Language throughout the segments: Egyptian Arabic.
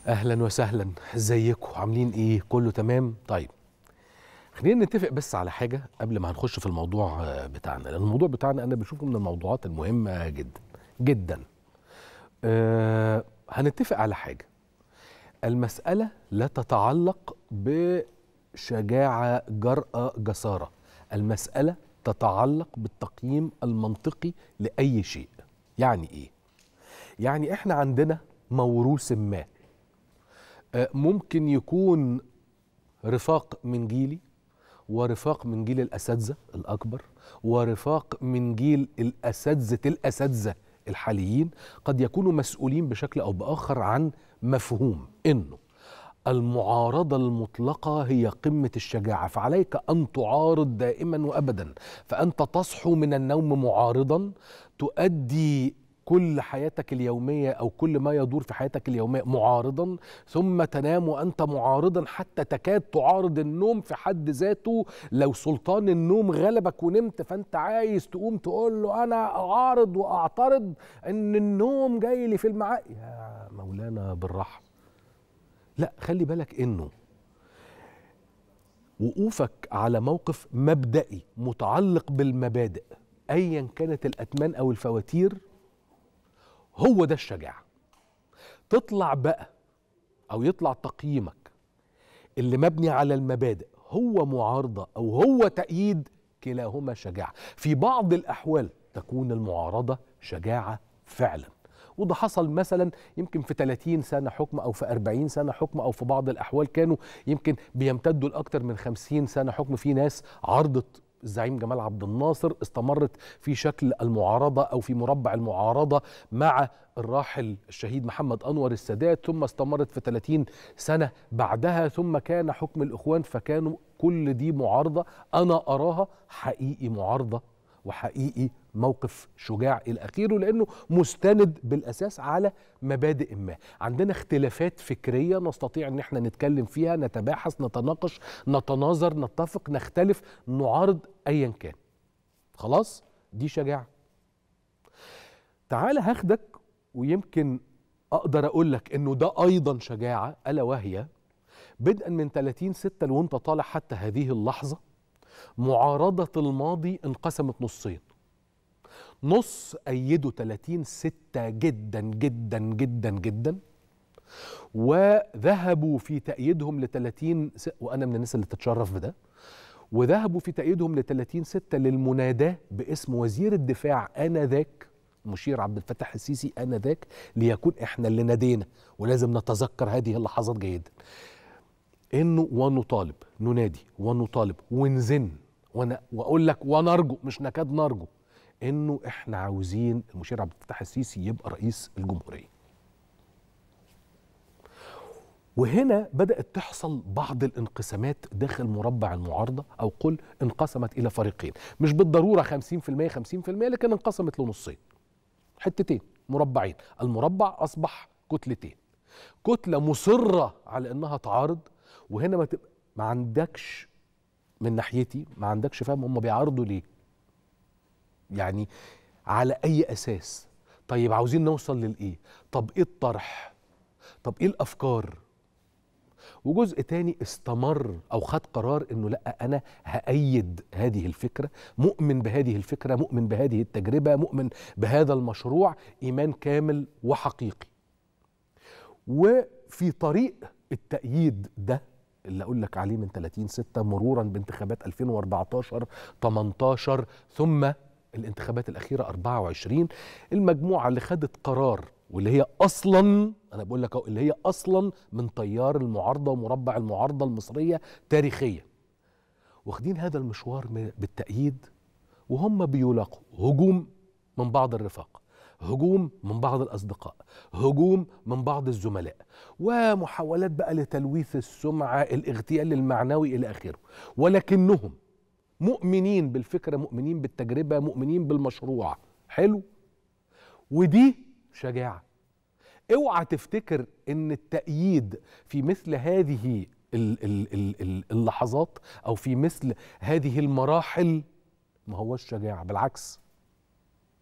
اهلا وسهلا ازيكم عاملين ايه كله تمام طيب خلينا نتفق بس على حاجه قبل ما هنخش في الموضوع آه، بتاعنا لان الموضوع بتاعنا انا بشوفه من الموضوعات المهمه جدا جدا أه هنتفق على حاجه المساله لا تتعلق بشجاعه جرأه جساره المساله تتعلق بالتقييم المنطقي لاي شيء يعني ايه يعني احنا عندنا موروث ما آه، ممكن يكون رفاق من جيلي ورفاق من جيل الاساتذه الاكبر ورفاق من جيل الاساتذه الاساتذه الحاليين قد يكونوا مسؤولين بشكل او باخر عن مفهوم انه المعارضه المطلقه هي قمه الشجاعه فعليك ان تعارض دائما وابدا فانت تصحو من النوم معارضا تؤدي كل حياتك اليومية أو كل ما يدور في حياتك اليومية معارضا ثم تنام وأنت معارضا حتى تكاد تعارض النوم في حد ذاته لو سلطان النوم غلبك ونمت فأنت عايز تقوم تقول له أنا أعارض وأعترض إن النوم جاي لي في المعاد يا مولانا بالراحة لا خلي بالك إنه وقوفك على موقف مبدئي متعلق بالمبادئ ايا كانت الاتمان او الفواتير هو ده الشجاعه تطلع بقى او يطلع تقييمك اللي مبني على المبادئ هو معارضه او هو تأييد كلاهما شجاعه في بعض الاحوال تكون المعارضه شجاعه فعلا وده حصل مثلا يمكن في 30 سنة حكم أو في 40 سنة حكم أو في بعض الأحوال كانوا يمكن بيمتدوا لأكثر من 50 سنة حكم في ناس عرضت الزعيم جمال عبد الناصر استمرت في شكل المعارضة أو في مربع المعارضة مع الراحل الشهيد محمد أنور السادات ثم استمرت في 30 سنة بعدها ثم كان حكم الإخوان فكانوا كل دي معارضة أنا أراها حقيقي معارضة وحقيقي موقف شجاع الى اخره لانه مستند بالاساس على مبادئ ما عندنا اختلافات فكريه نستطيع ان احنا نتكلم فيها نتباحث نتناقش نتناظر نتفق نختلف نعارض ايا كان خلاص دي شجاعه تعال هاخدك ويمكن اقدر اقول لك انه ده ايضا شجاعه الا وهي بدءا من 30 6 لو انت طالع حتى هذه اللحظه معارضه الماضي انقسمت نصين نص أيدوا 30 ستة جدا جدا جدا جدا وذهبوا في تأييدهم ل 30 س... وأنا من الناس اللي تتشرف بده وذهبوا في تأييدهم ل 30 ستة للمناداة باسم وزير الدفاع آنذاك مشير عبد الفتاح السيسي آنذاك ليكون إحنا اللي نادينا ولازم نتذكر هذه اللحظات جيدا إنه ونطالب ننادي ونطالب ونزن وأنا وأقول لك ونرجو مش نكاد نرجو انه احنا عاوزين المشير عبد الفتاح السيسي يبقى رئيس الجمهوريه. وهنا بدات تحصل بعض الانقسامات داخل مربع المعارضه او قل انقسمت الى فريقين، مش بالضروره 50% 50% لكن انقسمت لنصين. حتتين مربعين، المربع اصبح كتلتين. كتله مصره على انها تعارض وهنا ما تبقى ما عندكش من ناحيتي ما عندكش فاهم هم بيعارضوا ليه؟ يعني على اي اساس طيب عاوزين نوصل للايه طب ايه الطرح طب ايه الافكار وجزء تاني استمر او خد قرار انه لا انا هأيد هذه الفكره مؤمن بهذه الفكره مؤمن بهذه التجربه مؤمن بهذا المشروع ايمان كامل وحقيقي وفي طريق التأييد ده اللي اقول لك عليه من 30 6 مرورا بانتخابات 2014 18 ثم الانتخابات الأخيرة 24 المجموعة اللي خدت قرار واللي هي أصلا أنا بقول لك اللي هي أصلا من تيار المعارضة ومربع المعارضة المصرية تاريخيا واخدين هذا المشوار بالتأييد وهم بيلاقوا هجوم من بعض الرفاق هجوم من بعض الأصدقاء هجوم من بعض الزملاء ومحاولات بقى لتلويث السمعة الاغتيال المعنوي إلى آخره ولكنهم مؤمنين بالفكره مؤمنين بالتجربه مؤمنين بالمشروع حلو ودي شجاعه اوعى تفتكر ان التأييد في مثل هذه اللحظات او في مثل هذه المراحل ما هوش شجاعه بالعكس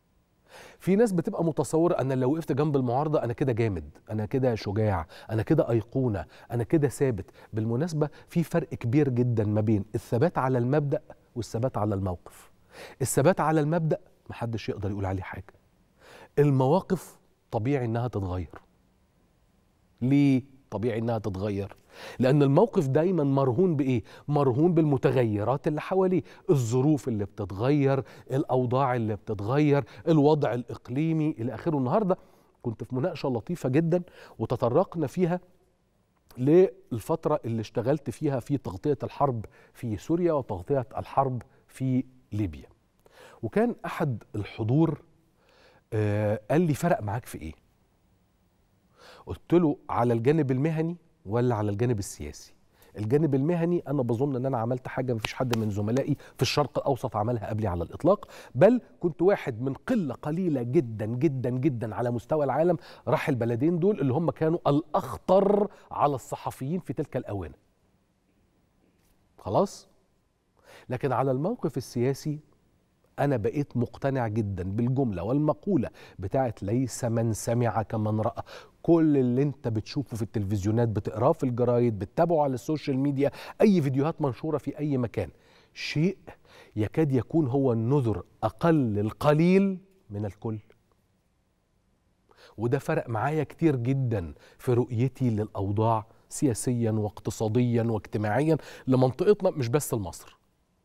في ناس بتبقى متصوره انا لو وقفت جنب المعارضه انا كده جامد انا كده شجاع انا كده ايقونه انا كده ثابت بالمناسبه في فرق كبير جدا ما بين الثبات على المبدا والثبات على الموقف الثبات على المبدا محدش يقدر يقول عليه حاجه المواقف طبيعي انها تتغير ليه طبيعي انها تتغير لان الموقف دايما مرهون بايه مرهون بالمتغيرات اللي حواليه الظروف اللي بتتغير الاوضاع اللي بتتغير الوضع الاقليمي الى اخره النهارده كنت في مناقشه لطيفه جدا وتطرقنا فيها للفتره اللي اشتغلت فيها في تغطيه الحرب في سوريا وتغطيه الحرب في ليبيا وكان احد الحضور آه قال لي فرق معاك في ايه قلت له على الجانب المهني ولا على الجانب السياسي الجانب المهني انا بظن ان انا عملت حاجه مفيش حد من زملائي في الشرق الاوسط عملها قبلي على الاطلاق بل كنت واحد من قله قليله جدا جدا جدا على مستوى العالم راح البلدين دول اللي هم كانوا الاخطر على الصحفيين في تلك الاونه خلاص لكن على الموقف السياسي أنا بقيت مقتنع جدا بالجملة والمقولة بتاعت ليس من سمع كمن رأى كل اللي انت بتشوفه في التلفزيونات بتقراه في الجرايد بتتابعه على السوشيال ميديا أي فيديوهات منشورة في أي مكان شيء يكاد يكون هو النذر أقل القليل من الكل وده فرق معايا كتير جدا في رؤيتي للأوضاع سياسيا واقتصاديا واجتماعيا لمنطقتنا مش بس لمصر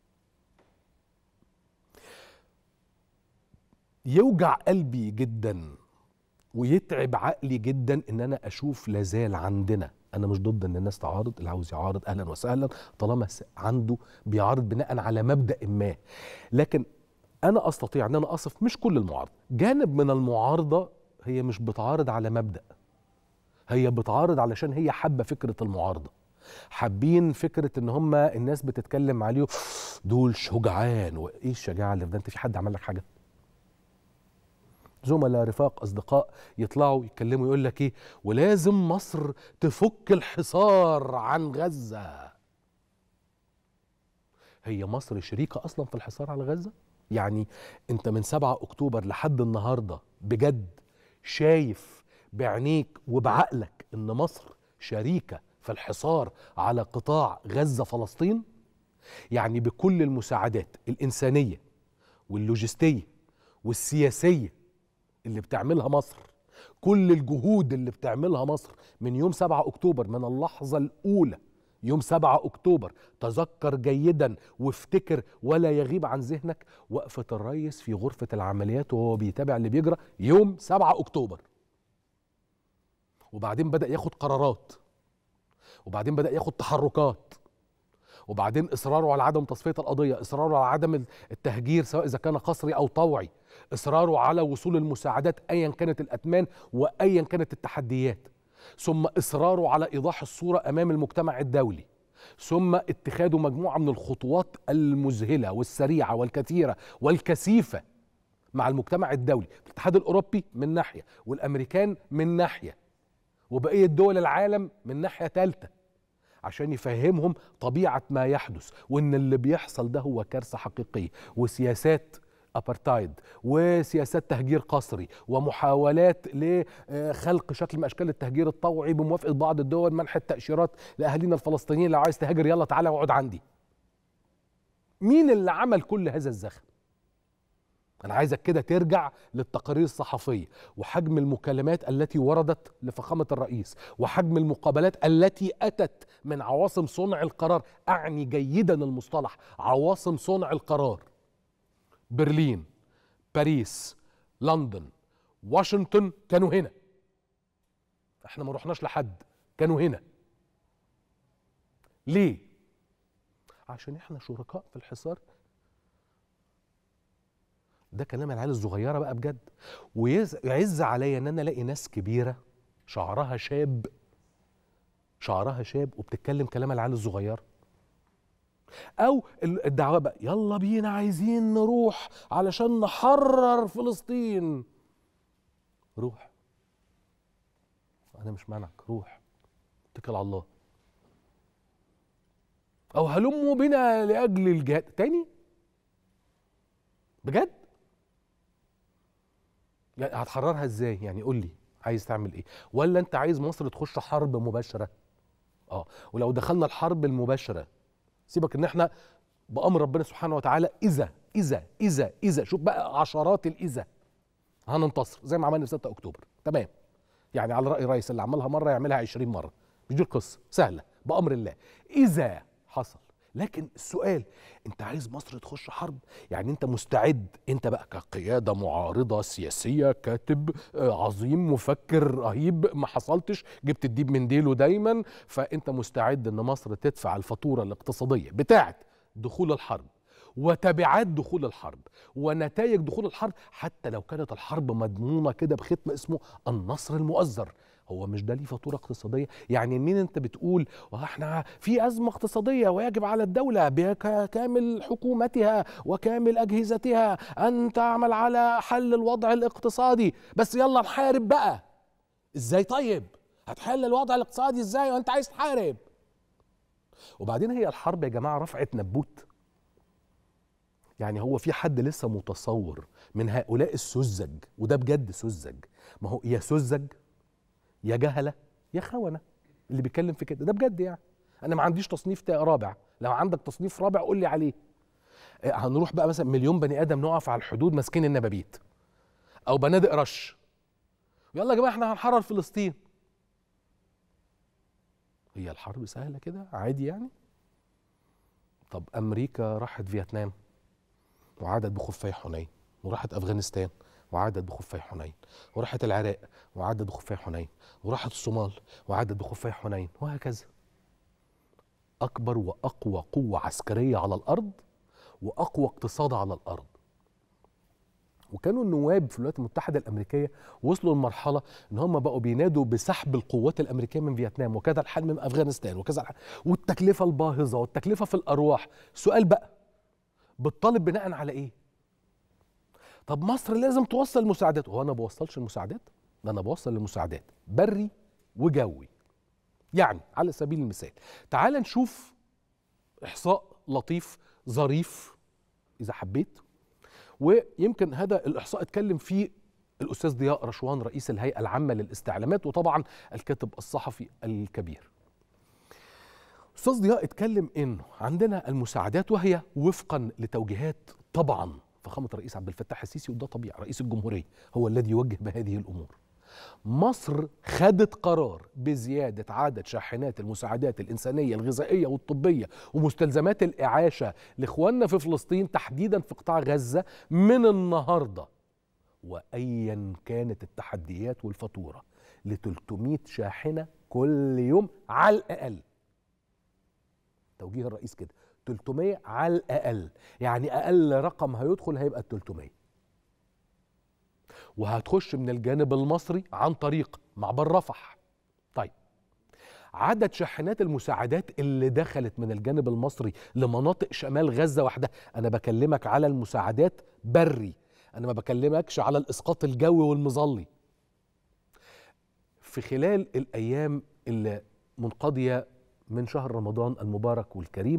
يوجع قلبي جدا ويتعب عقلي جدا ان انا اشوف لازال عندنا انا مش ضد ان الناس تعارض اللي عاوز يعارض اهلا وسهلا طالما عنده بيعارض بناء على مبدا ما لكن انا استطيع ان انا اصف مش كل المعارضه جانب من المعارضه هي مش بتعارض على مبدا هي بتعارض علشان هي حابه فكره المعارضه حابين فكره ان هم الناس بتتكلم عليه دول شجعان وايه الشجاعه اللي في ده انت في حد عمل لك حاجه زملاء رفاق اصدقاء يطلعوا يتكلموا يقول لك ايه ولازم مصر تفك الحصار عن غزه هي مصر شريكه اصلا في الحصار على غزه يعني انت من 7 اكتوبر لحد النهارده بجد شايف بعينيك وبعقلك ان مصر شريكه في الحصار على قطاع غزه فلسطين يعني بكل المساعدات الانسانيه واللوجستيه والسياسيه اللي بتعملها مصر كل الجهود اللي بتعملها مصر من يوم 7 اكتوبر من اللحظه الاولى يوم 7 اكتوبر تذكر جيدا وافتكر ولا يغيب عن ذهنك وقفه الريس في غرفه العمليات وهو بيتابع اللي بيجرى يوم 7 اكتوبر وبعدين بدا ياخد قرارات وبعدين بدا ياخد تحركات وبعدين اصراره على عدم تصفيه القضيه اصراره على عدم التهجير سواء اذا كان قسري او طوعي اصراره على وصول المساعدات ايا كانت الاثمان وايا كانت التحديات ثم اصراره على ايضاح الصوره امام المجتمع الدولي ثم اتخاذ مجموعه من الخطوات المذهله والسريعه والكثيره والكثيفه مع المجتمع الدولي الاتحاد الاوروبي من ناحيه والامريكان من ناحيه وبقيه دول العالم من ناحيه ثالثه عشان يفهمهم طبيعه ما يحدث وان اللي بيحصل ده هو كارثه حقيقيه وسياسات ابارتايد وسياسات تهجير قسري ومحاولات لخلق شكل من اشكال التهجير الطوعي بموافقه بعض الدول منح التاشيرات لاهالينا الفلسطينيين لو عايز تهاجر يلا تعالى اقعد عندي مين اللي عمل كل هذا الزخم أنا عايزك كده ترجع للتقارير الصحفية وحجم المكالمات التي وردت لفخامة الرئيس وحجم المقابلات التي أتت من عواصم صنع القرار أعني جيدا المصطلح عواصم صنع القرار برلين باريس لندن واشنطن كانوا هنا احنا ما رحناش لحد كانوا هنا ليه عشان احنا شركاء في الحصار ده كلام العيال الصغيره بقى بجد ويعز عليا ان انا الاقي ناس كبيره شعرها شاب شعرها شاب وبتتكلم كلام العيال الصغيره او الدعوه بقى يلا بينا عايزين نروح علشان نحرر فلسطين روح انا مش مانعك روح اتكل على الله او هلموا بنا لاجل الجهاد تاني بجد يعني هتحررها ازاي يعني قول لي عايز تعمل ايه ولا انت عايز مصر تخش حرب مباشره اه ولو دخلنا الحرب المباشره سيبك ان احنا بامر ربنا سبحانه وتعالى اذا اذا اذا اذا شوف بقى عشرات الاذا هننتصر زي ما عملنا في 6 اكتوبر تمام يعني على راي رئيس اللي عملها مره يعملها 20 مره مش دي القصه سهله بامر الله اذا حصل لكن السؤال انت عايز مصر تخش حرب يعني انت مستعد انت بقى كقياده معارضه سياسيه كاتب آه، عظيم مفكر رهيب ما حصلتش جبت الديب من ديله دايما فانت مستعد ان مصر تدفع الفاتوره الاقتصاديه بتاعه دخول الحرب وتبعات دخول الحرب ونتائج دخول الحرب حتى لو كانت الحرب مضمونه كده بختم اسمه النصر المؤزر هو مش ده ليه فاتوره اقتصاديه يعني منين انت بتقول واحنا في ازمه اقتصاديه ويجب على الدوله بكامل حكومتها وكامل اجهزتها ان تعمل على حل الوضع الاقتصادي بس يلا نحارب بقى ازاي طيب هتحل الوضع الاقتصادي ازاي وانت عايز تحارب وبعدين هي الحرب يا جماعه رفعت نبوت يعني هو في حد لسه متصور من هؤلاء السذج وده بجد سذج ما هو يا سذج يا جهله يا خونه اللي بيتكلم في كده ده بجد يعني انا ما عنديش تصنيف تا- رابع لو عندك تصنيف رابع قول لي عليه آه، هنروح بقى مثلا مليون بني ادم نقف على الحدود ماسكين النبابيت او بنادق رش يلا يا جماعه احنا هنحرر فلسطين هي الحرب سهله كده عادي يعني طب امريكا راحت فيتنام وعادت بخفي حنين وراحت افغانستان وعادت بخفي حنين وراحت العراق وعادت بخفي حنين وراحت الصومال وعادت بخفي حنين وهكذا اكبر واقوى قوه عسكريه على الارض واقوى اقتصاد على الارض وكانوا النواب في الولايات المتحده الامريكيه وصلوا لمرحله ان هم بقوا بينادوا بسحب القوات الامريكيه من فيتنام وكذا الحال من افغانستان وكذا الحال والتكلفه الباهظه والتكلفه في الارواح سؤال بقى بتطالب بناء على ايه طب مصر لازم توصل مساعدات هو انا بوصلش المساعدات ده انا بوصل المساعدات بري وجوي يعني على سبيل المثال تعال نشوف احصاء لطيف ظريف اذا حبيت ويمكن هذا الاحصاء اتكلم فيه الاستاذ ضياء رشوان رئيس الهيئه العامه للاستعلامات وطبعا الكاتب الصحفي الكبير استاذ ضياء اتكلم انه عندنا المساعدات وهي وفقا لتوجيهات طبعا فخامه الرئيس عبد الفتاح السيسي وده طبيعي رئيس الجمهوريه هو الذي يوجه بهذه الامور مصر خدت قرار بزيادة عدد شاحنات المساعدات الإنسانية الغذائية والطبية ومستلزمات الإعاشة لإخواننا في فلسطين تحديدا في قطاع غزة من النهاردة وأيا كانت التحديات والفاتورة ل 300 شاحنة كل يوم على الأقل توجيه الرئيس كده 300 على الأقل يعني أقل رقم هيدخل هيبقى ال 300 وهتخش من الجانب المصري عن طريق معبر رفح طيب عدد شاحنات المساعدات اللي دخلت من الجانب المصري لمناطق شمال غزة وحدها أنا بكلمك على المساعدات بري أنا ما بكلمكش على الإسقاط الجوي والمظلي في خلال الأيام اللي منقضية من شهر رمضان المبارك والكريم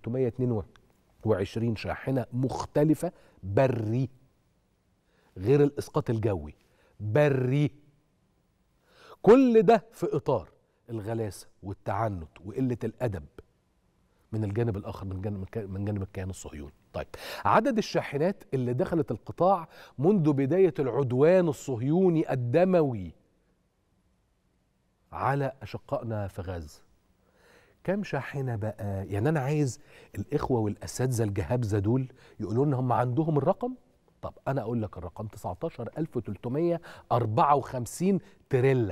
322 شاحنة مختلفة بري غير الاسقاط الجوي بري كل ده في اطار الغلاسه والتعنت وقله الادب من الجانب الاخر من جانب من جانب الكيان الصهيوني طيب عدد الشاحنات اللي دخلت القطاع منذ بدايه العدوان الصهيوني الدموي على اشقائنا في غزه كام شاحنه بقى يعني انا عايز الاخوه والاساتذه الجهابذه دول يقولوا لنا هم عندهم الرقم طب انا اقول لك الرقم 19354 تريلا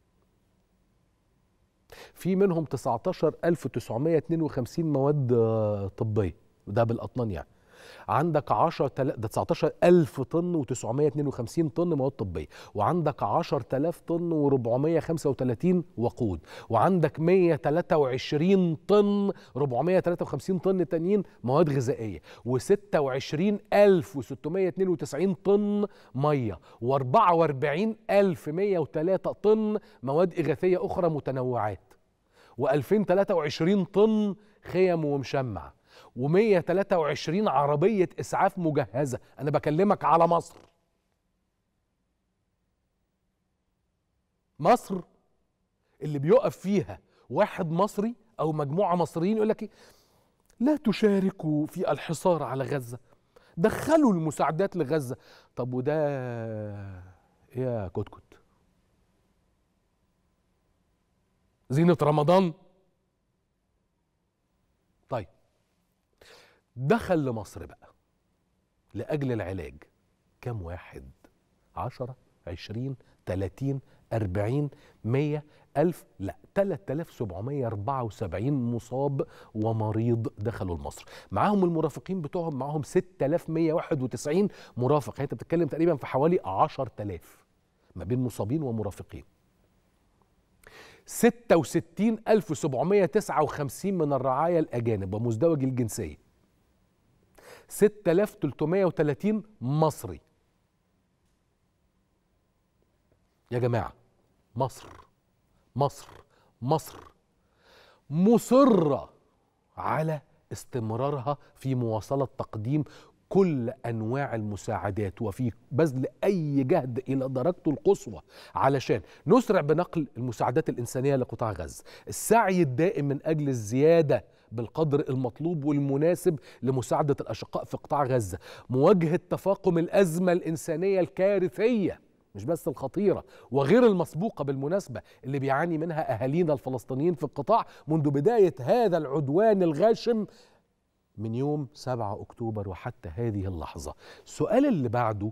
في منهم 19952 مواد آه، طبيه وده بالاطنان يعني عندك 10 تل... ده 19000 طن و952 طن مواد طبيه وعندك 10000 طن و435 وقود وعندك 123 طن 453 طن تانيين مواد غذائيه و26692 طن ميه و44103 طن مواد اغاثيه اخرى متنوعات و2023 طن خيم ومشمع و123 عربية إسعاف مجهزة أنا بكلمك على مصر مصر اللي بيقف فيها واحد مصري او مجموعه مصريين يقول لك ايه لا تشاركوا في الحصار على غزه دخلوا المساعدات لغزه طب وده ايه يا كتكت زينة رمضان طيب دخل لمصر بقى لأجل العلاج كم واحد عشرة عشرين تلاتين أربعين مية ألف لا 3774 مصاب ومريض دخلوا لمصر معاهم المرافقين بتوعهم معاهم 6191 مرافق يعني انت بتتكلم تقريبا في حوالي 10000 ما بين مصابين ومرافقين 66759 من الرعايا الأجانب ومزدوج الجنسية 6330 مصري يا جماعة مصر مصر مصر مصرة على استمرارها في مواصلة تقديم كل انواع المساعدات وفي بذل اي جهد الى درجته القصوى علشان نسرع بنقل المساعدات الانسانيه لقطاع غزه السعي الدائم من اجل الزياده بالقدر المطلوب والمناسب لمساعده الاشقاء في قطاع غزه مواجهه تفاقم الازمه الانسانيه الكارثيه مش بس الخطيرة وغير المسبوقة بالمناسبة اللي بيعاني منها أهالينا الفلسطينيين في القطاع منذ بداية هذا العدوان الغاشم من يوم 7 أكتوبر وحتى هذه اللحظة السؤال اللي بعده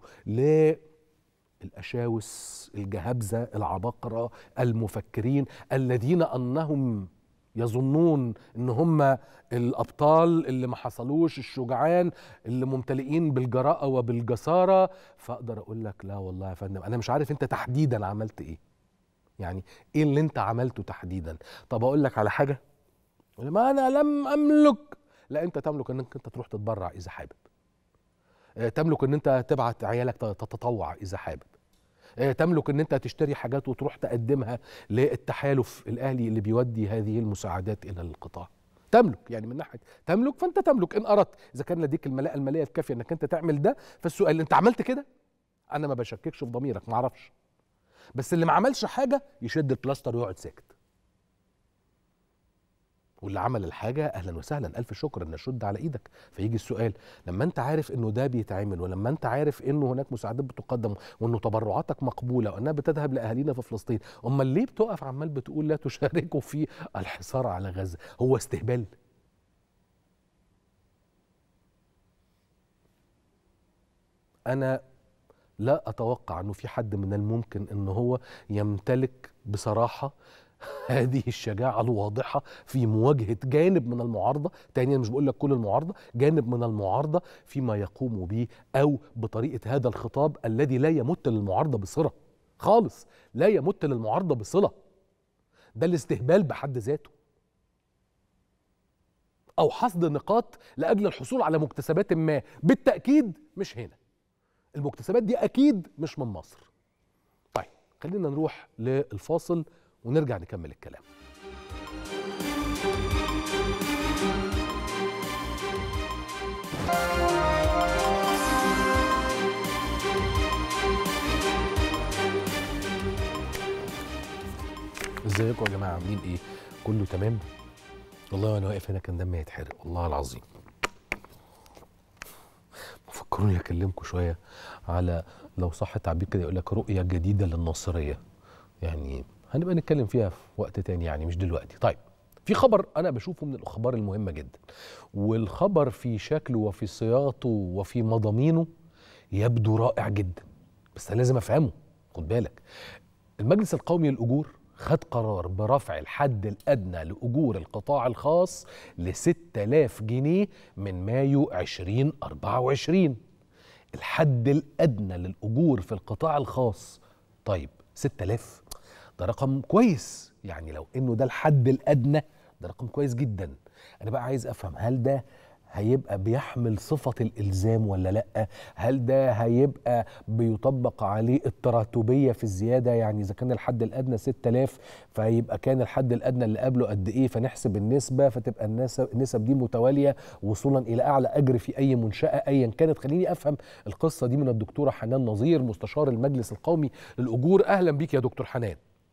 للأشاوس الجهابزة العباقرة المفكرين الذين أنهم يظنون ان هم الابطال اللي ما حصلوش الشجعان اللي ممتلئين بالجراءه وبالجساره فاقدر اقول لك لا والله يا فندم انا مش عارف انت تحديدا عملت ايه يعني ايه اللي انت عملته تحديدا طب اقول لك على حاجه ما انا لم املك لا انت تملك انك انت تروح تتبرع اذا حابب تملك ان انت تبعت عيالك تتطوع اذا حابب تملك ان انت تشتري حاجات وتروح تقدمها للتحالف الاهلي اللي بيودي هذه المساعدات الى القطاع تملك يعني من ناحيه تملك فانت تملك ان اردت اذا كان لديك الملاءه الماليه الكافيه انك انت تعمل ده فالسؤال انت عملت كده انا ما بشككش في ضميرك ما اعرفش بس اللي ما عملش حاجه يشد البلاستر ويقعد ساكت واللي عمل الحاجه اهلا وسهلا الف شكر ان اشد على ايدك فيجي السؤال لما انت عارف انه ده بيتعمل ولما انت عارف انه هناك مساعدات بتقدم وانه تبرعاتك مقبوله وانها بتذهب لاهالينا في فلسطين امال ليه بتقف عمال بتقول لا تشاركوا في الحصار على غزه هو استهبال انا لا اتوقع انه في حد من الممكن ان هو يمتلك بصراحه هذه الشجاعة الواضحة في مواجهة جانب من المعارضة تاني أنا مش بقول لك كل المعارضة جانب من المعارضة فيما يقوم به أو بطريقة هذا الخطاب الذي لا يمت للمعارضة بصلة خالص لا يمت للمعارضة بصلة ده الاستهبال بحد ذاته أو حصد نقاط لأجل الحصول على مكتسبات ما بالتأكيد مش هنا المكتسبات دي أكيد مش من مصر طيب خلينا نروح للفاصل ونرجع نكمل الكلام ازيكم يا جماعه عاملين ايه كله تمام والله وانا واقف هنا كان دمي هيتحرق والله العظيم فكروني اكلمكم شويه على لو صح التعبير كده يقول لك رؤيه جديده للناصريه يعني هنبقى نتكلم فيها في وقت تاني يعني مش دلوقتي طيب في خبر انا بشوفه من الاخبار المهمه جدا والخبر في شكله وفي صياغته وفي مضامينه يبدو رائع جدا بس انا لازم افهمه خد بالك المجلس القومي للاجور خد قرار برفع الحد الادنى لاجور القطاع الخاص ل 6000 جنيه من مايو 2024 الحد الادنى للاجور في القطاع الخاص طيب 6000 ده رقم كويس يعني لو انه ده الحد الادنى ده رقم كويس جدا انا بقى عايز افهم هل ده هيبقى بيحمل صفة الإلزام ولا لأ هل ده هيبقى بيطبق عليه التراتبية في الزيادة يعني إذا كان الحد الأدنى 6000 فيبقى كان الحد الأدنى اللي قبله قد إيه فنحسب النسبة فتبقى النسب, النسب دي متوالية وصولا إلى أعلى أجر في أي منشأة أيا كانت خليني أفهم القصة دي من الدكتورة حنان نظير مستشار المجلس القومي للأجور أهلا بيك يا دكتور حنان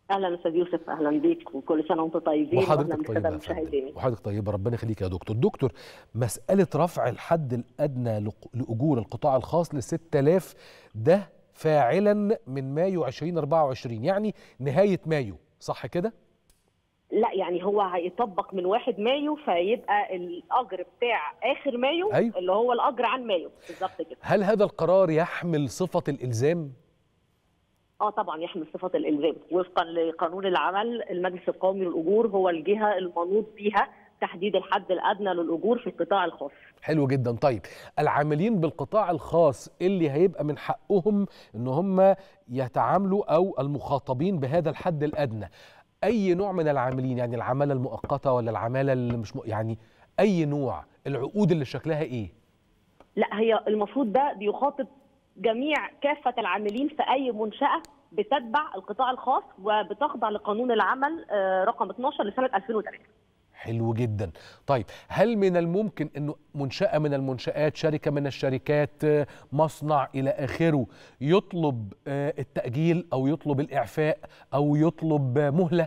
اهلا استاذ يوسف اهلا بيك وكل سنه وانتم طيبين واهلا وحضرتك بالساده طيبه يا المشاهدين فندم وحضرتك طيبه ربنا يخليك يا دكتور دكتور مساله رفع الحد الادنى لق- لاجور القطاع الخاص ل 6000 ده فاعلا من مايو 2024 يعني نهايه مايو صح كده لا يعني هو هيطبق من 1 مايو فيبقى الاجر بتاع اخر مايو أيوة. اللي هو الاجر عن مايو بالظبط كده هل هذا القرار يحمل صفه الالزام اه طبعا يحمل صفه الالزام وفقا لقانون العمل المجلس القومي للاجور هو الجهه المنوط بيها تحديد الحد الادنى للاجور في القطاع الخاص حلو جدا طيب العاملين بالقطاع الخاص اللي هيبقى من حقهم ان هم يتعاملوا او المخاطبين بهذا الحد الادنى اي نوع من العاملين يعني العماله المؤقته ولا العماله اللي مش م... يعني اي نوع العقود اللي شكلها ايه لا هي المفروض ده بيخاطب جميع كافه العاملين في اي منشاه بتتبع القطاع الخاص وبتخضع لقانون العمل آه، رقم 12 لسنه 2003 حلو جدا طيب هل من الممكن انه منشأة من المنشآت شركة من الشركات آه، مصنع الى اخره يطلب آه، التأجيل او يطلب الاعفاء او يطلب آه، مهلة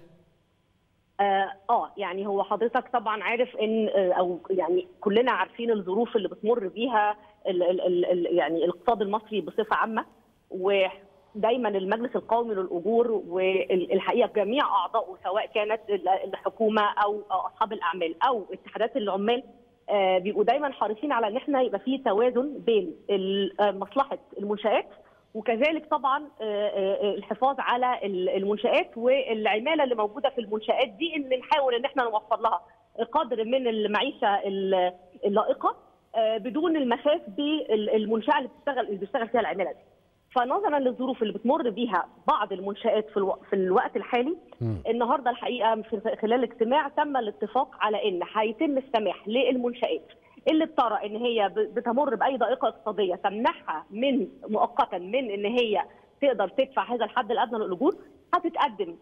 اه آه، يعني هو حضرتك طبعا عارف ان آه، او يعني كلنا عارفين الظروف اللي بتمر بيها ال ال ال ال يعني الاقتصاد المصري بصفه عامه ودايما المجلس القومي للاجور والحقيقه جميع اعضائه سواء كانت ال- الحكومه او اصحاب الاعمال او اتحادات العمال آه، بيبقوا دايما حريصين على ان احنا يبقى في توازن بين ال- آه، مصلحه المنشات وكذلك طبعا آه، آه، الحفاظ على ال- المنشآت والعمالة اللي موجودة في المنشآت دي ان نحاول ان احنا نوفر لها قدر من المعيشة ال- اللائقة آه، بدون المخاف بالمنشأة اللي بتشتغل اللي بيشتغل فيها العمالة دي. فنظرا للظروف اللي بتمر بيها بعض المنشآت في, الو... في الوقت الحالي مم. النهارده الحقيقه في خلال الاجتماع تم الاتفاق على ان هيتم السماح للمنشآت اللي بترى ان هي ب- بتمر باي ضائقه اقتصاديه تمنعها من مؤقتا من ان هي تقدر تدفع هذا الحد الادنى للاجور هتتقدم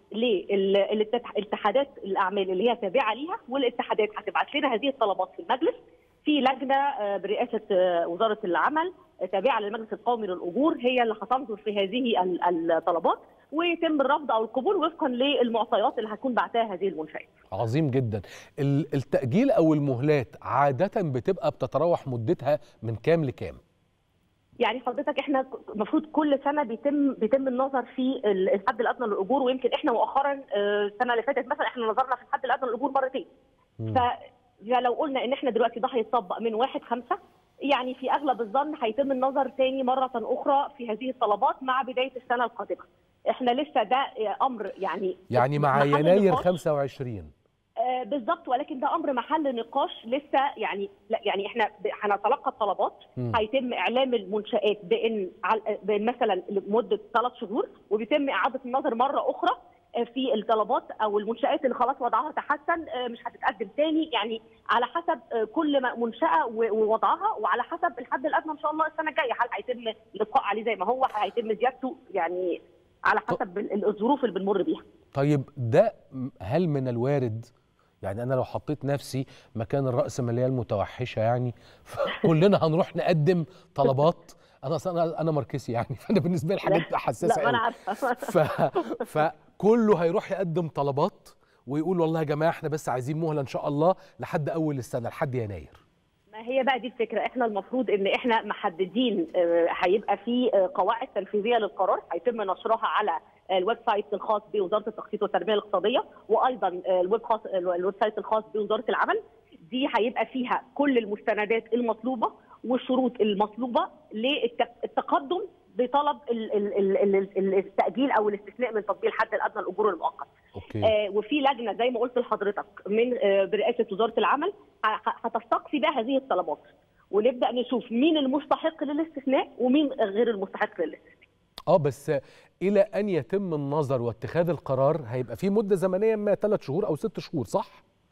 للاتحادات الاعمال اللي هي تابعه ليها والاتحادات هتبعت لنا هذه الطلبات في المجلس في لجنه آه، برئاسه آه، وزاره العمل آه، تابعه للمجلس القومي للاجور هي اللي هتنظر في هذه ال- الطلبات ويتم الرفض او القبول وفقا للمعطيات اللي هتكون بعتها هذه المنشات. عظيم جدا ال- التأجيل او المهلات عادة بتبقى بتتراوح مدتها من كام لكام يعني حضرتك احنا المفروض كل سنه بيتم بيتم النظر في ال- الحد الادنى للاجور ويمكن احنا مؤخرا آه، السنه اللي فاتت مثلا احنا نظرنا في الحد الادنى للاجور مرتين. مم. ف فلو قلنا ان احنا دلوقتي ده هيتطبق من واحد خمسة يعني في اغلب الظن هيتم النظر تاني مره اخرى في هذه الطلبات مع بدايه السنه القادمه. احنا لسه ده آه، امر يعني يعني مع محل يناير نقاش. 25 آه، بالظبط ولكن ده امر محل نقاش لسه يعني لا يعني احنا ب- هنتلقى الطلبات مم. هيتم اعلام المنشات بان عل- بان مثلا لمده ثلاث شهور وبيتم اعاده النظر مره اخرى آه، في الطلبات او المنشات اللي خلاص وضعها تحسن آه، مش هتتقدم تاني يعني على حسب آه، كل ما- منشاه و- ووضعها وعلى حسب الحد الادنى ان شاء الله السنه الجايه هل هيتم الابقاء عليه زي ما هو هيتم زيادته يعني على حسب ال- الظروف اللي بنمر بيها طيب ده م- هل من الوارد يعني انا لو حطيت نفسي مكان الرأسمالية المتوحشة يعني كلنا هنروح نقدم طلبات انا اصلا انا انا ماركسي يعني فانا بالنسبه لي الحاجات دي حساسه لا ما انا قوي عارفه ف... فكله هيروح يقدم طلبات ويقول والله يا جماعه احنا بس عايزين مهله ان شاء الله لحد اول السنه لحد يناير ما هي بقى دي الفكره احنا المفروض ان احنا محددين آه، هيبقى في آه، قواعد تنفيذيه للقرار هيتم نشرها على آه، الويب سايت الخاص بوزاره التخطيط والتنميه الاقتصاديه وايضا آه، الويب خاص الويب سايت الخاص بوزاره العمل دي هيبقى فيها كل المستندات المطلوبه والشروط المطلوبه للتقدم بطلب ال- ال- ال- ال- ال- التاجيل او الاستثناء من تطبيق الحد الادنى الاجور المؤقت اوكي آه، وفي لجنه زي ما قلت لحضرتك من آه، برئاسه وزاره العمل ه- ه- هتستقصي بقى هذه الطلبات ونبدا نشوف مين المستحق للاستثناء ومين غير المستحق للاستثناء اه بس الى ان يتم النظر واتخاذ القرار هيبقى في مده زمنيه ما ثلاث شهور او ست شهور صح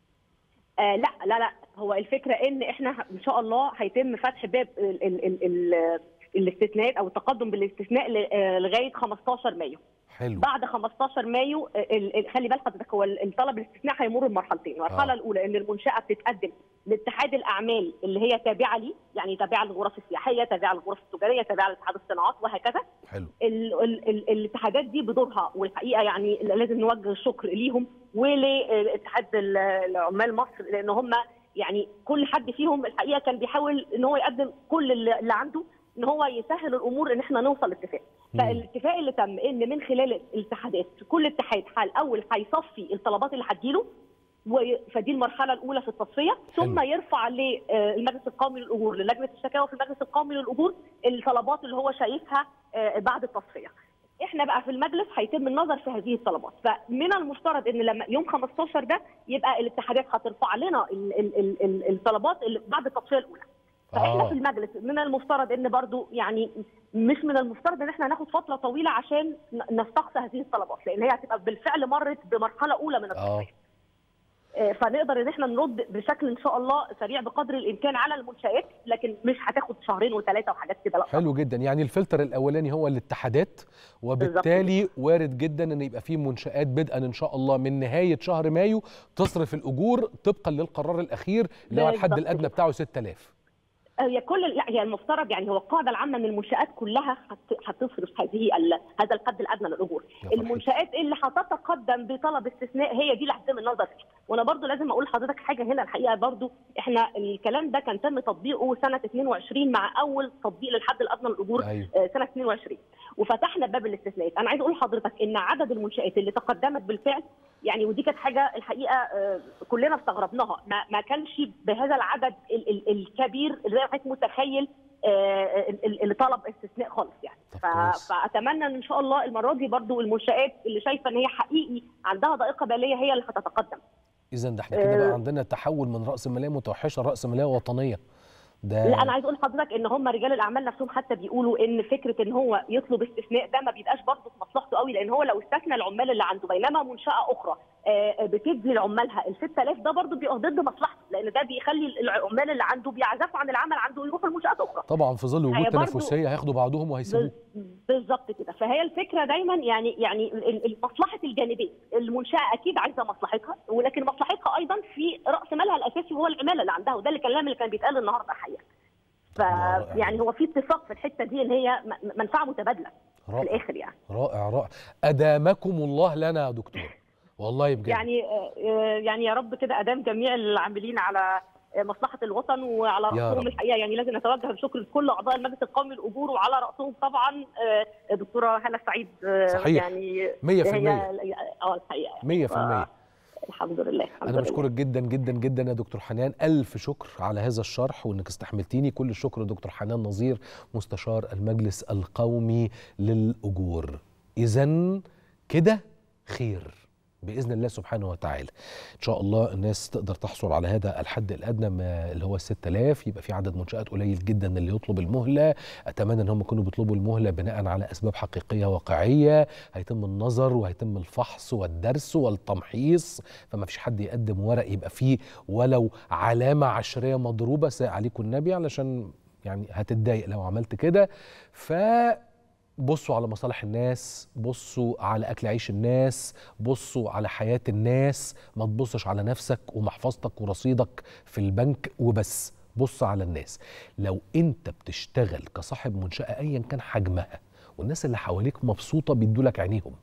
آه لا لا لا هو الفكره ان احنا ه- ان شاء الله هيتم فتح باب ال ال ال ال الاستثناءات او التقدم بالاستثناء ل- آه، لغايه 15 مايو حلو بعد 15 مايو آه، ال- ال- خلي بال حضرتك هو ال- الطلب الاستثناء هيمر بمرحلتين المرحله آه. الاولى ان المنشاه بتتقدم لاتحاد الاعمال اللي هي تابعه ليه يعني تابعه للغرف السياحيه تابعه للغرف التجاريه تابعه لاتحاد الصناعات وهكذا حلو ال ال ال الاتحادات دي بدورها والحقيقه يعني لازم نوجه الشكر ليهم ولاتحاد ال- العمال مصر لان هم يعني كل حد فيهم الحقيقه كان بيحاول ان هو يقدم كل اللي اللي عنده ان هو يسهل الامور ان احنا نوصل لاتفاق مم. فالاتفاق اللي تم ان من خلال الاتحادات كل اتحاد حال اول هيصفي الطلبات اللي هتجيله و- فدي المرحله الاولى في التصفيه ثم حلو. يرفع للمجلس القومي للاجور للجنه الشكاوى في المجلس القومي للاجور الطلبات اللي هو شايفها آه، بعد التصفيه احنا بقى في المجلس هيتم النظر في هذه الطلبات فمن المفترض ان لما يوم 15 ده يبقى الاتحادات هترفع لنا ال- ال- ال- ال- الطلبات اللي بعد التصفيه الاولى فاحنا آه. في المجلس من المفترض ان برضو يعني مش من المفترض ان احنا هناخد فتره طويله عشان ن- نستقصى هذه الطلبات لان هي هتبقى بالفعل مرت بمرحله اولى من اه التصفيه آه، فنقدر ان احنا نرد بشكل ان شاء الله سريع بقدر الامكان على المنشات لكن مش هتاخد شهرين وثلاثه وحاجات كده لا حلو جدا يعني الفلتر الاولاني هو الاتحادات وبالتالي وارد جدا ان يبقى في منشات بدءا ان شاء الله من نهايه شهر مايو تصرف الاجور طبقا للقرار الاخير اللي هو الحد بالظبط الادنى كده. بتاعه 6000 هي كل لا هي المفترض يعني هو القاعده العامه ان المنشات كلها هت- هتصرف هذه ال- هذا الحد الادنى للاجور يا فرحتي. المنشات اللي هتتقدم بطلب استثناء هي دي اللي هتتم النظر فيها وانا برضو لازم اقول لحضرتك حاجه هنا الحقيقه برضو احنا الكلام ده كان تم تطبيقه سنه 22 مع اول تطبيق للحد الادنى للاجور ايوه آه، سنه 22 وفتحنا باب الاستثناءات انا عايز اقول لحضرتك ان عدد المنشات اللي تقدمت بالفعل يعني ودي كانت حاجه الحقيقه آه، كلنا استغربناها ما, ما كانش بهذا العدد ال ال الكبير اللي زي ما حضرتك متخيل آه، ال- ال- اللي طلب استثناء خالص يعني طب ف- كويس. فاتمنى ان شاء الله المره دي برضو المنشات اللي شايفه ان هي حقيقي عندها ضائقه باليه هي اللي هتتقدم اذا ده احنا كده بقى آه. عندنا تحول من راس ماليه متوحشه لراس ماليه وطنيه ده لا انا عايز اقول لحضرتك ان هم رجال الاعمال نفسهم حتى بيقولوا ان فكره ان هو يطلب استثناء ده ما بيبقاش برضه في مصلحته قوي لان هو لو استثنى العمال اللي عنده بينما منشاه اخرى آه، بتدي لعمالها ال 6000 ده برضه بيبقى ضد مصلحته لان ده بيخلي العمال اللي عنده بيعزفوا عن العمل عنده ويروحوا لمنشات اخرى طبعا في ظل هي وجود برضو- تنافسيه هياخدوا بعضهم وهيسيبوه بال- بالظبط كده فهي الفكره دايما يعني يعني ال- ال- مصلحه الجانبين المنشاه اكيد عايزه مصلحتها ولكن مصلحتها ايضا في راس مالها الاساسي وهو العماله اللي عندها وده الكلام اللي كان بيتقال النهارده الحقيقه ف رائع. يعني هو في اتفاق في الحته دي ان هي م- منفعه متبادله في رائع الاخر يعني رائع رائع ادامكم الله لنا يا دكتور والله بجد يعني آه، آه، يعني يا رب كده ادام جميع العاملين على آه، مصلحه الوطن وعلى يا راسهم رب. الحقيقه يعني لازم نتوجه بشكر لكل اعضاء المجلس القومي للاجور وعلى راسهم طبعا آه، الدكتوره هاله سعيد آه، صحيح. يعني 100% هي اه الحقيقه يعني. 100% الحمد لله الحمد انا لله. بشكرك جدا جدا جدا يا دكتور حنان الف شكر على هذا الشرح وانك استحملتيني كل الشكر لدكتور حنان نظير مستشار المجلس القومي للاجور اذا كده خير باذن الله سبحانه وتعالى ان شاء الله الناس تقدر تحصل على هذا الحد الادنى ما اللي هو 6000 يبقى في عدد منشات قليل جدا اللي يطلب المهله اتمنى ان هم يكونوا بيطلبوا المهله بناء على اسباب حقيقيه واقعيه هيتم النظر وهيتم الفحص والدرس والتمحيص فما فيش حد يقدم ورق يبقى فيه ولو علامه عشريه مضروبه ساء عليكم النبي علشان يعني هتتضايق لو عملت كده ف بصوا على مصالح الناس بصوا على اكل عيش الناس بصوا على حياه الناس ما تبصش على نفسك ومحفظتك ورصيدك في البنك وبس بص على الناس لو انت بتشتغل كصاحب منشاه ايا كان حجمها والناس اللي حواليك مبسوطه بيدوا لك عينيهم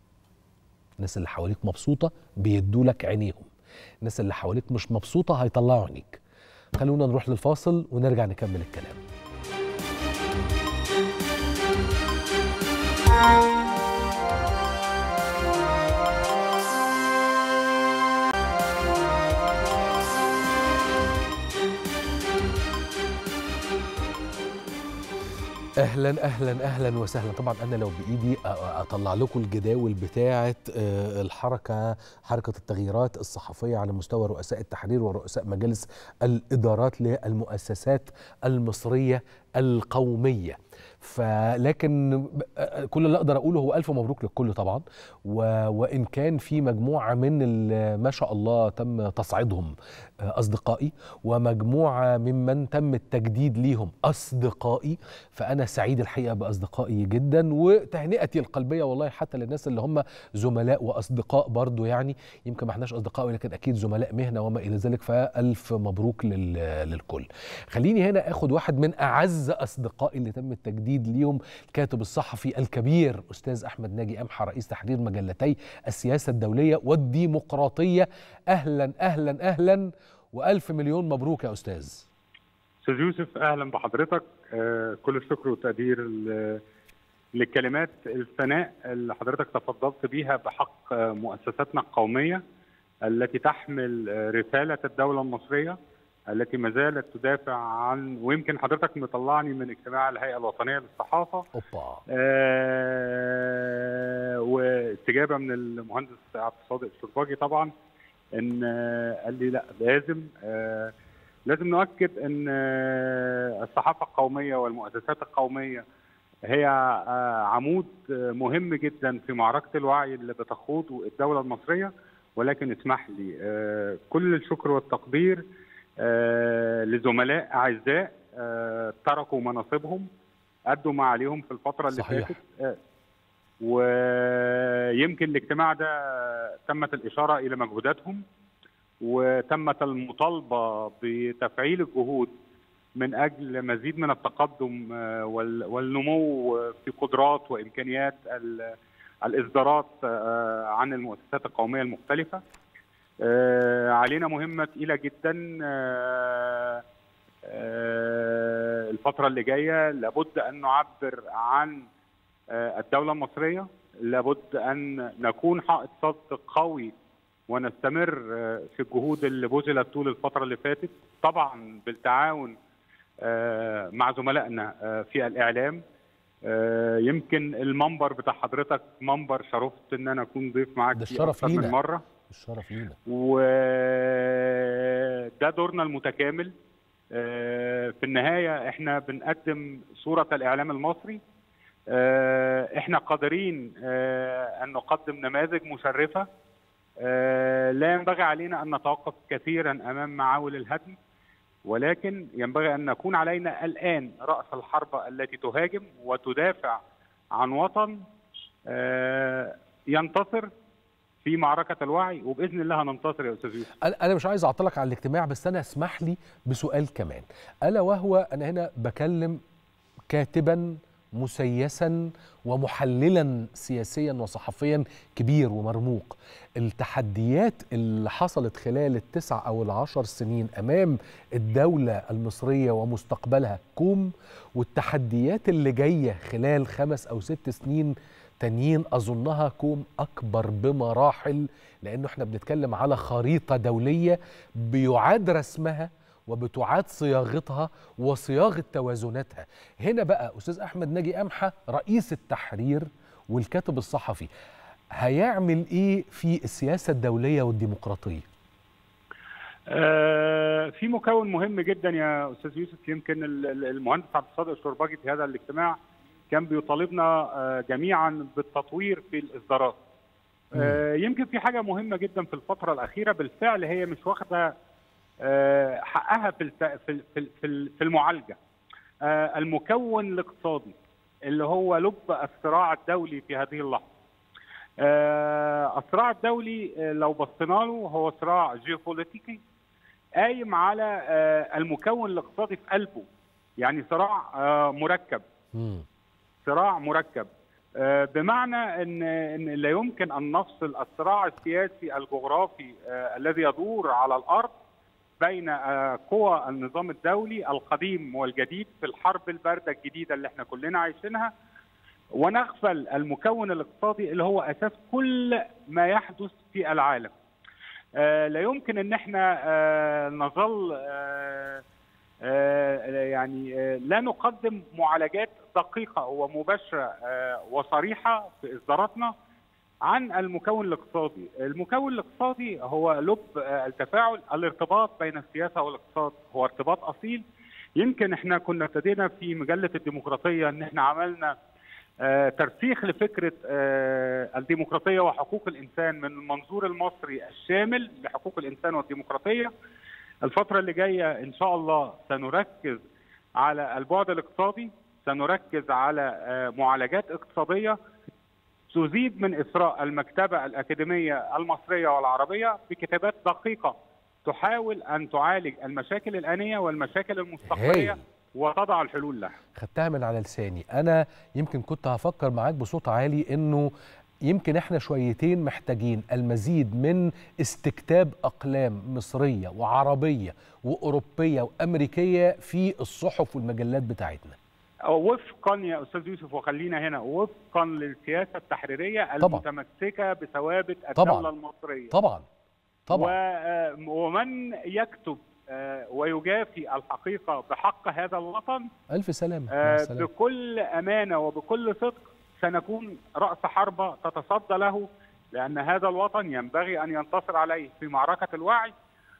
الناس اللي حواليك مبسوطه بيدوا لك عينيهم الناس اللي حواليك مش مبسوطه هيطلعوا عينيك خلونا نروح للفاصل ونرجع نكمل الكلام اهلا اهلا اهلا وسهلا طبعا انا لو بايدي أ- أ- اطلع لكم الجداول بتاعه آه، الحركه حركه التغييرات الصحفيه على مستوى رؤساء التحرير ورؤساء مجالس الادارات للمؤسسات المصريه القوميه فلكن آه، كل اللي اقدر اقوله هو الف مبروك للكل طبعا و... وان كان في مجموعه من ال- ما شاء الله تم تصعيدهم آه، اصدقائي ومجموعه ممن تم التجديد ليهم اصدقائي فانا سعيد الحقيقه باصدقائي جدا وتهنئتي القلبيه والله حتى للناس اللي هم زملاء واصدقاء برضو يعني يمكن ما احناش اصدقاء ولكن اكيد زملاء مهنه وما الى ذلك فالف مبروك لل... للكل خليني هنا اخد واحد من اعز اعز اصدقائي اللي تم التجديد ليهم الكاتب الصحفي الكبير استاذ احمد ناجي امحى رئيس تحرير مجلتي السياسه الدوليه والديمقراطيه اهلا اهلا اهلا والف مليون مبروك يا استاذ استاذ يوسف اهلا بحضرتك آه كل الشكر والتقدير لكلمات الثناء اللي حضرتك تفضلت بيها بحق مؤسساتنا القوميه التي تحمل رساله الدوله المصريه التي ما زالت تدافع عن ويمكن حضرتك مطلعني من اجتماع الهيئه الوطنيه للصحافه اوبا آه واستجابه من المهندس عبد الصادق الشرباجي طبعا ان آه قال لي لا لازم آه لازم نؤكد ان آه الصحافه القوميه والمؤسسات القوميه هي آه عمود مهم جدا في معركه الوعي اللي بتخوضه الدوله المصريه ولكن اسمح لي آه كل الشكر والتقدير آه لزملاء اعزاء آه تركوا مناصبهم ادوا ما عليهم في الفتره اللي صحيح. فاتت آه ويمكن الاجتماع ده تمت الاشاره الى مجهوداتهم وتمت المطالبه بتفعيل الجهود من اجل مزيد من التقدم والنمو في قدرات وامكانيات الاصدارات عن المؤسسات القوميه المختلفه علينا مهمه ثقيله جدا الفتره اللي جايه لابد ان نعبر عن الدوله المصريه لابد ان نكون حائط صد قوي ونستمر في الجهود اللي بذلت طول الفتره اللي فاتت طبعا بالتعاون مع زملائنا في الاعلام يمكن المنبر بتاع حضرتك منبر شرفت ان انا اكون ضيف معاك ده فيه الشرف اكتر لينا. من مره الشرف لينا وده دورنا المتكامل في النهايه احنا بنقدم صوره الاعلام المصري احنا قادرين ان نقدم نماذج مشرفه لا ينبغي علينا ان نتوقف كثيرا امام معاول الهدم ولكن ينبغي ان نكون علينا الان راس الحربه التي تهاجم وتدافع عن وطن ينتصر في معركه الوعي وباذن الله هننتصر يا استاذ يوسف انا أنا مش عايز اعطلك على الاجتماع بس انا اسمح لي بسؤال كمان الا وهو انا هنا بكلم كاتبا مسيسا ومحللا سياسيا وصحفيا كبير ومرموق التحديات اللي حصلت خلال التسع او العشر سنين امام الدولة المصرية ومستقبلها كوم والتحديات اللي جاية خلال خمس او ست سنين تانيين اظنها كوم اكبر بمراحل لانه احنا بنتكلم على خريطة دولية بيعاد رسمها وبتعاد صياغتها وصياغه توازناتها هنا بقى استاذ احمد ناجي امحى رئيس التحرير والكاتب الصحفي هيعمل ايه في السياسه الدوليه والديمقراطيه آه في مكون مهم جدا يا استاذ يوسف يمكن المهندس عبد الصادق الشرباجي في هذا الاجتماع كان بيطالبنا آه جميعا بالتطوير في الاصدارات آه يمكن في حاجه مهمه جدا في الفتره الاخيره بالفعل هي مش واخده حقها في في في في المعالجه المكون الاقتصادي اللي هو لب الصراع الدولي في هذه اللحظه الصراع الدولي لو بصينا له هو صراع جيوبوليتيكي قايم على المكون الاقتصادي في قلبه يعني صراع مركب صراع مركب بمعنى ان ان لا يمكن ان نفصل الصراع السياسي الجغرافي الذي يدور على الارض بين قوى النظام الدولي القديم والجديد في الحرب البارده الجديده اللي احنا كلنا عايشينها ونغفل المكون الاقتصادي اللي هو اساس كل ما يحدث في العالم. لا يمكن ان احنا نظل يعني لا نقدم معالجات دقيقه ومباشره وصريحه في اصداراتنا عن المكون الاقتصادي، المكون الاقتصادي هو لب التفاعل الارتباط بين السياسه والاقتصاد، هو ارتباط اصيل يمكن احنا كنا ابتدينا في مجله الديمقراطيه ان احنا عملنا آه ترسيخ لفكره آه الديمقراطيه وحقوق الانسان من المنظور المصري الشامل لحقوق الانسان والديمقراطيه. الفتره اللي جايه ان شاء الله سنركز على البعد الاقتصادي، سنركز على آه معالجات اقتصاديه تزيد من إثراء المكتبة الأكاديمية المصرية والعربية بكتابات دقيقة تحاول أن تعالج المشاكل الآنية والمشاكل المستقبلية وتضع الحلول لها خدتها من على لساني انا يمكن كنت هفكر معاك بصوت عالي انه يمكن احنا شويتين محتاجين المزيد من استكتاب اقلام مصريه وعربيه واوروبيه وامريكيه في الصحف والمجلات بتاعتنا وفقا يا استاذ يوسف وخلينا هنا وفقا للسياسه التحريريه طبعا. المتمسكه بثوابت طبعا. الدوله المصريه طبعا طبعا و- ومن يكتب آه، ويجافي الحقيقه بحق هذا الوطن الف سلامه مع آه، السلامه بكل امانه وبكل صدق سنكون راس حربه تتصدى له لان هذا الوطن ينبغي ان ينتصر عليه في معركه الوعي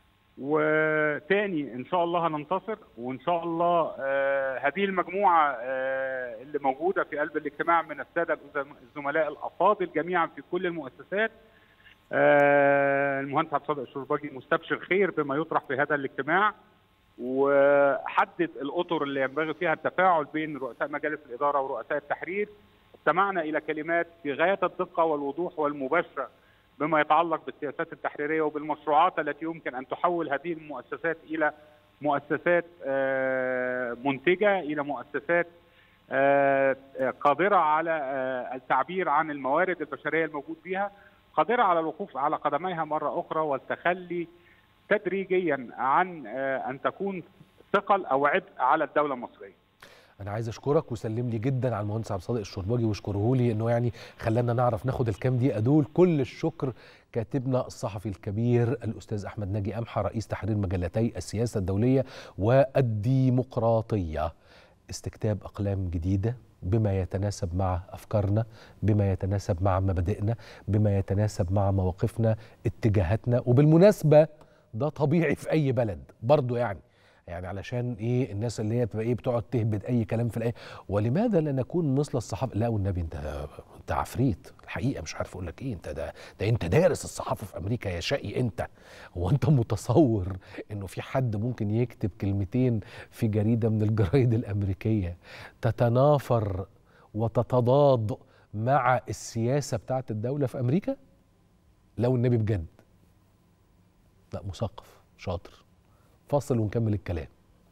وتاني ان شاء الله هننتصر وان شاء الله آه، هذه المجموعه آه، اللي موجوده في قلب الاجتماع من الساده الأزم- الزملاء الافاضل جميعا في كل المؤسسات آه، المهندس عبد الصادق الشرباجي مستبشر خير بما يطرح في هذا الاجتماع وحدد الاطر اللي ينبغي فيها التفاعل بين رؤساء مجالس الاداره ورؤساء التحرير استمعنا الى كلمات بغايه الدقه والوضوح والمباشره بما يتعلق بالسياسات التحريريه وبالمشروعات التي يمكن ان تحول هذه المؤسسات الى مؤسسات آه، منتجه الى مؤسسات آه، آه، قادره على آه، التعبير عن الموارد البشريه الموجود فيها قادره على الوقوف على قدميها مره اخرى والتخلي تدريجيا عن آه، ان تكون ثقل او عبء على الدوله المصريه انا عايز اشكرك وسلم لي جدا على المهندس عبد الصادق الشرباجي واشكره لي انه يعني خلانا نعرف ناخد الكام دقيقه دول كل الشكر كاتبنا الصحفي الكبير الاستاذ احمد ناجي امحى رئيس تحرير مجلتي السياسه الدوليه والديمقراطيه استكتاب اقلام جديده بما يتناسب مع افكارنا بما يتناسب مع مبادئنا بما يتناسب مع مواقفنا اتجاهاتنا وبالمناسبه ده طبيعي في اي بلد برضو يعني يعني علشان ايه الناس اللي هي بتبقى ايه بتقعد تهبد اي كلام في الايه ولماذا لا نكون مثل الصحافه لا والنبي انت انت عفريت الحقيقه مش عارف اقول لك ايه انت ده ده انت دارس الصحافه في امريكا يا شقي انت هو انت متصور انه في حد ممكن يكتب كلمتين في جريده من الجرايد الامريكيه تتنافر وتتضاد مع السياسه بتاعت الدوله في امريكا لا والنبي بجد لا مثقف شاطر فاصل ونكمل الكلام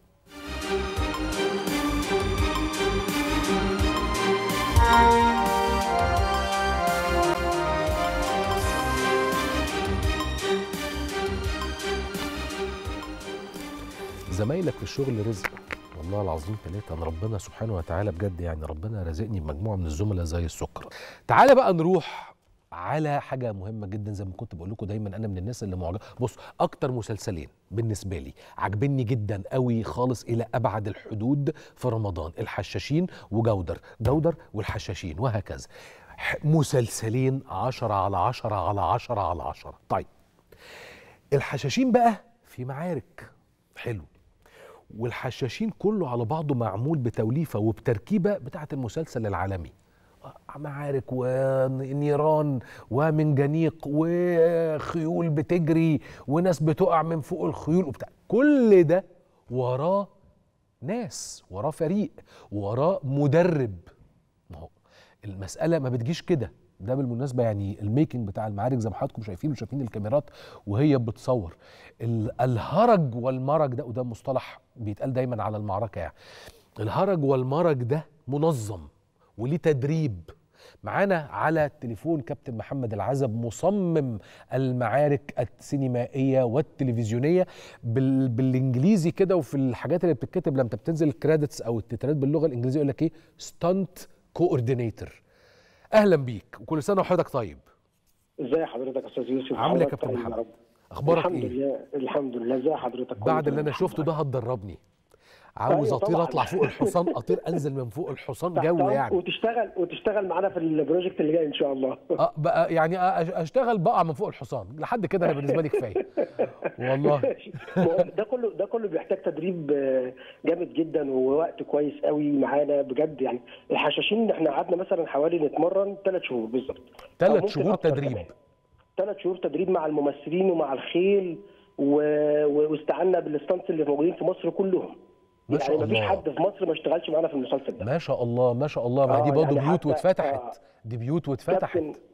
زمايلك في الشغل رزق والله العظيم ثلاثة أنا ربنا سبحانه وتعالى بجد يعني ربنا رزقني بمجموعة من الزملاء زي السكر تعالى بقى نروح على حاجة مهمة جدا زي ما كنت بقول لكم دايما أنا من الناس اللي معجب بص أكتر مسلسلين بالنسبة لي عاجبني جدا قوي خالص إلى أبعد الحدود في رمضان الحشاشين وجودر جودر والحشاشين وهكذا ح- مسلسلين عشرة على عشرة على عشرة على عشرة طيب الحشاشين بقى في معارك حلو والحشاشين كله على بعضه معمول بتوليفه وبتركيبه بتاعه المسلسل العالمي معارك ونيران ومنجنيق وخيول بتجري وناس بتقع من فوق الخيول وبتاع كل ده وراه ناس وراه فريق وراه مدرب ما هو المسألة ما بتجيش كده ده بالمناسبة يعني الميكنج بتاع المعارك زي ما حضراتكم شايفين وشايفين الكاميرات وهي بتصور ال- الهرج والمرج ده وده مصطلح بيتقال دايما على المعركة يعني الهرج والمرج ده منظم وليه تدريب معانا على التليفون كابتن محمد العزب مصمم المعارك السينمائيه والتلفزيونيه بال... بالانجليزي كده وفي الحاجات اللي بتتكتب لما بتنزل الكريدتس او التترات باللغه الانجليزيه يقول لك ايه ستانت كوردينيتور اهلا بيك وكل سنه وحضرتك طيب ازي حضرتك يا استاذ يوسف عامل ايه يا حضرتك كابتن طيب يا محمد؟ رب. اخبارك الحمد ايه لله الحمد لله ازي حضرتك كله بعد اللي تمام انا الحمد شفته لله. ده هتدربني عاوز أيوة اطير طبعاً. اطلع فوق الحصان اطير انزل من فوق الحصان تحت جو أمرك يعني وتشتغل وتشتغل معانا في البروجكت اللي جاي ان شاء الله اه بقى يعني أ- اشتغل بقى من فوق الحصان لحد كده انا بالنسبه لي كفايه والله ما هو ده كله ده كله بيحتاج تدريب آه، جامد جدا ووقت كويس قوي معانا بجد يعني الحشاشين احنا قعدنا مثلا حوالي نتمرن ثلاث شهور بالظبط أو ثلاث ممكن شهور أكتر تدريب كمان. ثلاث شهور تدريب مع الممثلين ومع الخيل و... و- واستعنا بالستانس اللي موجودين في مصر كلهم ما شاء يعني مفيش الله. حد في مصر ما اشتغلش معانا في المسلسل ده ما شاء الله ما شاء الله ما هي دي آه، برضه يعني بيوت حتى- واتفتحت آه. دي بيوت واتفتحت كابتن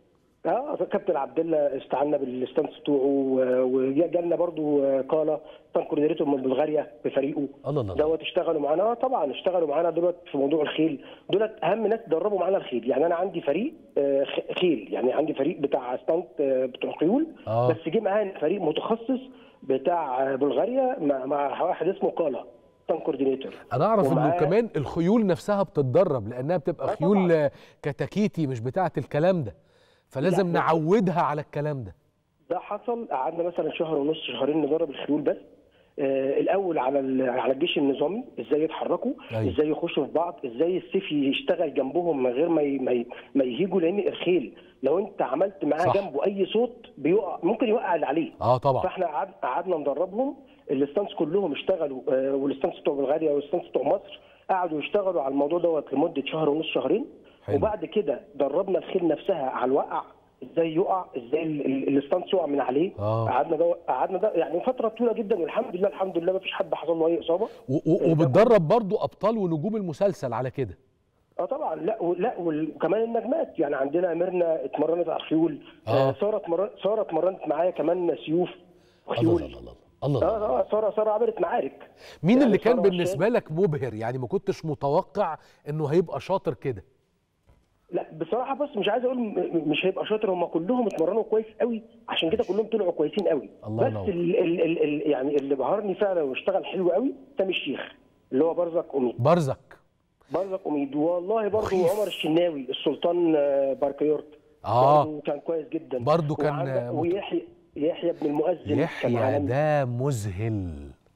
اه كابتن عبد الله استعنا بالستانس بتوعه و- وجالنا برضو آه، قاله كان كوردينيتور من بلغاريا بفريقه الله الله دوت اشتغلوا معانا اه طبعا اشتغلوا معانا دولت في موضوع الخيل دولت اهم ناس دربوا معانا الخيل يعني انا عندي فريق آه، خ- خيل يعني عندي فريق بتاع ستانت آه، بتوع خيول آه. بس جه معايا فريق متخصص بتاع آه، بلغاريا مع, مع واحد اسمه قاله ستان كوردينيتور انا اعرف انه ومعاه- كمان الخيول نفسها بتتدرب لانها بتبقى آه خيول طبعاً. آه، كتاكيتي مش بتاعه الكلام ده فلازم لا، نعودها على الكلام ده ده حصل قعدنا مثلا شهر ونص شهرين ندرب الخيول بس آه الاول على ال- على الجيش النظامي ازاي يتحركوا أيوة. ازاي يخشوا في بعض ازاي السيف يشتغل جنبهم من غير ما ي- ما, ي- ما يهيجوا لان الخيل لو انت عملت معاه صح. جنبه اي صوت بيقع ممكن يوقع اللي عليه اه طبعا فاحنا قعد- قعدنا ندربهم الستانس كلهم اشتغلوا آه، والستانس بتوع بلغاريا والستانس بتوع مصر قعدوا يشتغلوا على الموضوع دوت لمده شهر ونص شهرين حلو. وبعد كده دربنا الخيل نفسها على الوقع ازاي يقع ازاي ال- ال- الستانس يقع من عليه آه. قعدنا ده قعدنا ده يعني فتره طويله جدا والحمد لله الحمد لله ما فيش حد حصل له اي اصابه و- و- وبتدرب برضو ابطال ونجوم المسلسل على كده اه طبعا لا و- لا وال- وكمان النجمات يعني عندنا ميرنا اتمرنت على الخيول آه. آه، ساره اتمرنت ساره اتمرنت معايا كمان سيوف الله خيول الله الله الله, الله. اه اه ساره ساره عملت معارك مين يعني اللي كان سارة والشاذ. بالنسبه لك مبهر يعني ما كنتش متوقع انه هيبقى شاطر كده لا بصراحه بص مش عايز اقول م- مش هيبقى شاطر هم كلهم اتمرنوا كويس قوي عشان كده كلهم طلعوا كويسين قوي الله بس ينور. ال ال ال ال يعني اللي بهرني فعلا واشتغل حلو قوي سامي الشيخ اللي هو برزق اميد برزك برزق اميد والله برضه مخيف. عمر الشناوي السلطان آه، باركيورت آه. برضه كان كويس جدا برضه كان، وعندك- آه، مت- ويحيى يحيى بن المؤذن كان يحيى عالمي. ده مذهل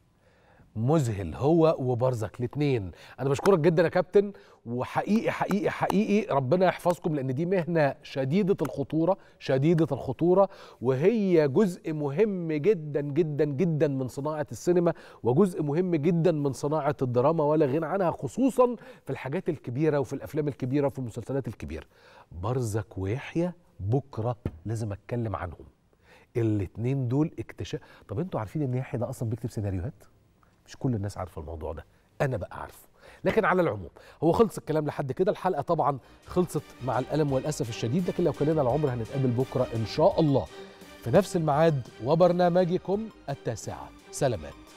مذهل هو وبرزك الاثنين انا بشكرك جدا يا كابتن وحقيقي حقيقي حقيقي ربنا يحفظكم لان دي مهنه شديده الخطوره شديده الخطوره وهي جزء مهم جدا جدا جدا من صناعه السينما وجزء مهم جدا من صناعه الدراما ولا غنى عنها خصوصا في الحاجات الكبيره وفي الافلام الكبيره وفي المسلسلات الكبيره برزك ويحيى بكره لازم اتكلم عنهم الاتنين دول اكتشاف طب انتوا عارفين ان يحيى ده اصلا بيكتب سيناريوهات مش كل الناس عارفه الموضوع ده انا بقى عارفه لكن على العموم هو خلص الكلام لحد كده الحلقه طبعا خلصت مع الالم والاسف الشديد لكن لو كان لنا العمر هنتقابل بكره ان شاء الله في نفس الميعاد وبرنامجكم التاسعه سلامات